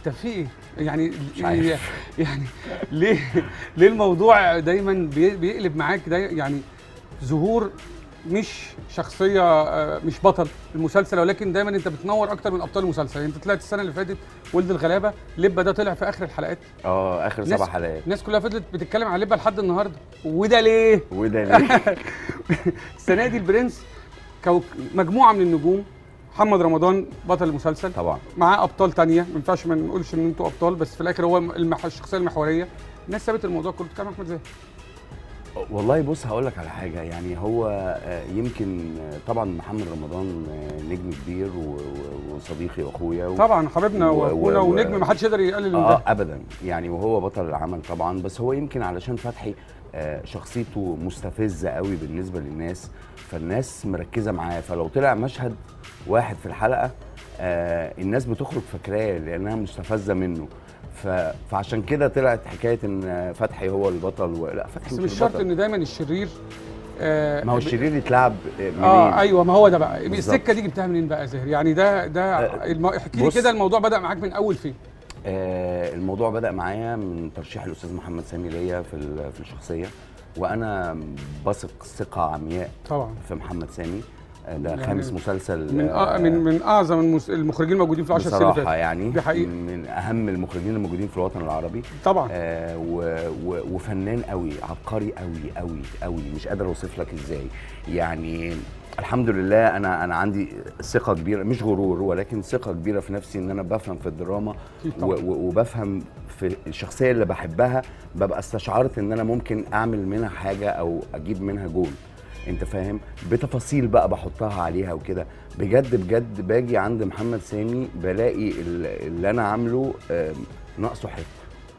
انت في ايه يعني مش عارف. يعني ليه ليه الموضوع دايما بي- بيقلب معاك داي يعني ظهور مش شخصيه آه، مش بطل المسلسل ولكن دايما انت بتنور اكتر من ابطال المسلسل يعني انت طلعت السنه اللي فاتت ولد الغلابه لبه ده طلع في اخر الحلقات اه اخر ناس- سبع حلقات الناس كلها فضلت بتتكلم عن لبه لحد النهارده وده ليه وده ليه السنه دي البرنس كو مجموعه من النجوم محمد رمضان بطل المسلسل طبعا معاه ابطال تانية ما ينفعش ما نقولش ان انتوا ابطال بس في الاخر هو المح... الشخصيه المحوريه الناس سابت الموضوع كله بتتكلم عن احمد زاهر والله بص هقول لك على حاجه يعني هو آه، يمكن آه، طبعا محمد رمضان آه، نجم كبير و- و- وصديقي واخويا و- طبعا حبيبنا و- واخونا و- ونجم ما حدش يقدر يقلل من اه ده ابدا يعني وهو بطل العمل طبعا بس هو يمكن علشان فتحي آه، شخصيته مستفزه قوي بالنسبه للناس فالناس مركزه معاه فلو طلع مشهد واحد في الحلقه آه، الناس بتخرج فاكراه لانها مستفزه منه ف... فعشان كده طلعت حكايه ان فتحي هو البطل و... لا فتحي بس مش, مش شرط البطل. ان دايما الشرير آه ما هو الشرير يتلعب آه، منين اه ايوه ما هو ده بقى بالظبط. السكه دي جبتها منين بقى يا زاهر يعني ده ده آه، الم... احكي لي بص. كده الموضوع بدا معاك من اول فين آه، الموضوع بدأ معايا من ترشيح الأستاذ محمد سامي ليا في ال- في الشخصية وأنا بثق ثقة عمياء طبعا في محمد سامي آه، ده يعني خامس مسلسل من آه من من اعظم المس... المخرجين الموجودين في العشر سنين اللي بصراحة فاتت يعني دي حقيقة. من أهم المخرجين الموجودين في الوطن العربي طبعا آه و و وفنان قوي عبقري قوي قوي قوي مش قادر اوصف لك ازاي يعني الحمد لله انا انا عندي ثقه كبيره مش غرور ولكن ثقه كبيره في نفسي ان انا بفهم في الدراما أكيد و طبعاً. و وبفهم في الشخصيه اللي بحبها ببقى استشعرت ان انا ممكن اعمل منها حاجه او اجيب منها جول انت فاهم بتفاصيل بقى بحطها عليها وكده بجد بجد باجي عند محمد سامي بلاقي ال- اللي انا عامله آم، ناقصه حته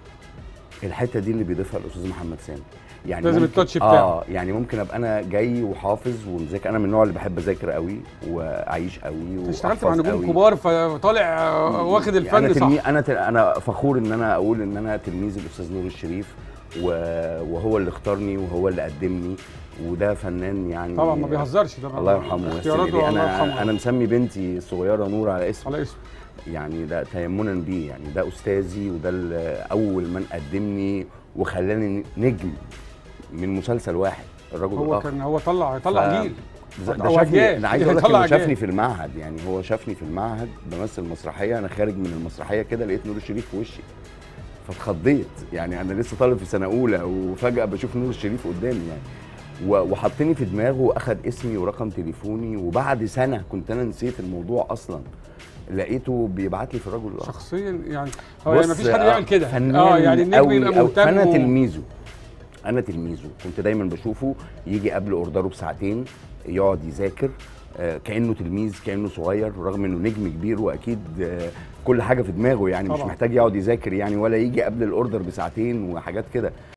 الحته دي اللي بيضيفها الاستاذ محمد سامي يعني لازم ممكن- التاتش بتاعه. اه يعني ممكن ابقى انا جاي وحافظ ومذاكر انا من النوع اللي بحب اذاكر قوي واعيش قوي انت اشتغلت مع وأحفظ نجوم قوي. كبار فطالع آه، واخد انا الفن تلمي... صح انا تل... انا فخور ان انا اقول ان انا تلميذ الاستاذ نور الشريف و... وهو اللي اختارني وهو اللي قدمني وده فنان يعني طبعا ما بيهزرش ده الله يرحمه ويحسن اختياراته إليه. الله انا يرحمه انا مسمي بنتي الصغيره نور على اسمه على اسمه يعني ده تيمنا بيه يعني ده استاذي وده ال- اول من قدمني وخلاني نجم من مسلسل واحد الرجل هو الاخر كان هو طلع طلع ف- جيل ده أو شافني أجيال. انا عايز اقول لك طلع انه أجيال. شافني في المعهد يعني هو شافني في المعهد بمثل مسرحيه انا خارج من المسرحيه كده لقيت نور الشريف في وشي فاتخضيت يعني انا لسه طالب في سنه اولى وفجاه بشوف نور الشريف قدامي يعني و- وحطني في دماغه واخد اسمي ورقم تليفوني وبعد سنه كنت انا نسيت الموضوع اصلا لقيته بيبعت لي في الرجل الاخر شخصيا يعني هو يعني بص، ما فيش حد آه، يعمل كده فنان اه يعني النجم قوي يبقى قوي. مهتم فانا و- تلميذه انا تلميذه كنت دايما بشوفه يجي قبل اوردره بساعتين يقعد يذاكر آه، كانه تلميذ كانه صغير رغم انه نجم كبير واكيد آه، كل حاجه في دماغه يعني مش طبعاً. محتاج يقعد يذاكر يعني ولا يجي قبل الاوردر بساعتين وحاجات كده